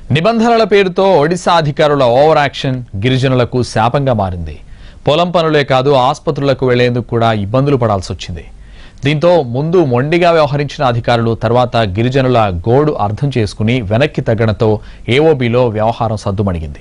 నిబంధనల పేరుతో ఒడిశా అధికారుల ఓవర్ యాక్షన్ గిరిజనులకు శాపంగా మారింది పొలం పనులే కాదు ఆసుపత్రులకు వెళ్లేందుకు కూడా ఇబ్బందులు పడాల్సి వచ్చింది దీంతో ముందు మొండిగా వ్యవహరించిన అధికారులు తర్వాత గిరిజనుల గోడు అర్థం చేసుకుని వెనక్కి తగ్గడంతో ఏఓబీలో వ్యవహారం సద్దుమణిగింది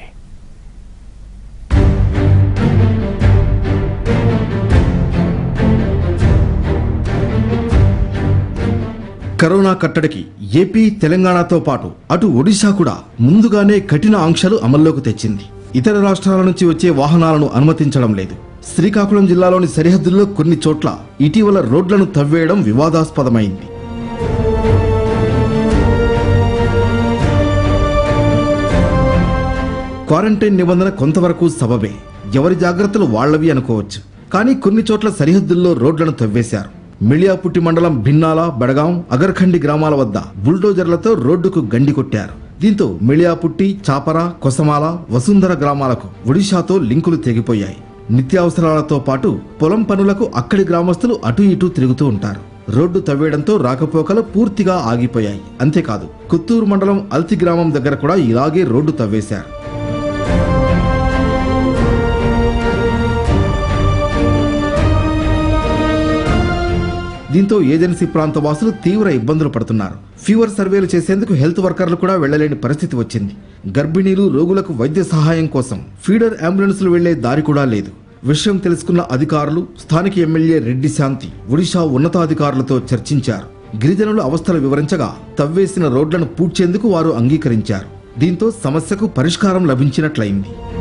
కరోనా కట్టడికి ఏపీ తెలంగాణతో పాటు అటు ఒడిశా కూడా ముందుగానే కఠిన ఆంక్షలు అమల్లోకి తెచ్చింది ఇతర రాష్ట్రాల నుంచి వచ్చే వాహనాలను అనుమతించడం లేదు శ్రీకాకుళం జిల్లాలోని సరిహద్దుల్లో కొన్ని చోట్ల ఇటీవల రోడ్లను తవ్వేయడం వివాదాస్పదమైంది క్వారంటైన్ నిబంధన కొంతవరకు సబబే ఎవరి జాగ్రత్తలు వాళ్లవి అనుకోవచ్చు కానీ కొన్ని చోట్ల సరిహద్దుల్లో రోడ్లను తవ్వేశారు మిళియాపుట్టి మండలం భిన్నాల బడగాం అగర్ఖండి గ్రామాల వద్ద బుల్డోజర్లతో రోడ్డుకు గండి కొట్టారు దీంతో మిళియాపుట్టి చాపర కొసమాల వసుంధర గ్రామాలకు ఒడిశాతో లింకులు తెగిపోయాయి నిత్యావసరాలతో పాటు పొలం పనులకు అక్కడి గ్రామస్తులు అటు ఇటు తిరుగుతూ ఉంటారు రోడ్డు తవ్వేయడంతో రాకపోకలు పూర్తిగా ఆగిపోయాయి అంతేకాదు కుత్తూరు మండలం అల్తి గ్రామం దగ్గర కూడా ఇలాగే రోడ్డు తవ్వేశారు దీంతో ఏజెన్సీ ప్రాంత వాసులు తీవ్ర ఇబ్బందులు పడుతున్నారు ఫీవర్ సర్వేలు చేసేందుకు హెల్త్ వర్కర్లు కూడా వెళ్లలేని పరిస్థితి వచ్చింది గర్భిణీలు రోగులకు వైద్య సహాయం కోసం ఫీడర్ అంబులెన్సులు వెళ్లే దారి కూడా లేదు విషయం తెలుసుకున్న అధికారులు స్థానిక ఎమ్మెల్యే రెడ్డి శాంతి ఒడిశా ఉన్నతాధికారులతో చర్చించారు గిరిజనుల అవస్థలు వివరించగా తవ్వేసిన రోడ్లను పూడ్చేందుకు వారు అంగీకరించారు దీంతో సమస్యకు పరిష్కారం లభించినట్లయింది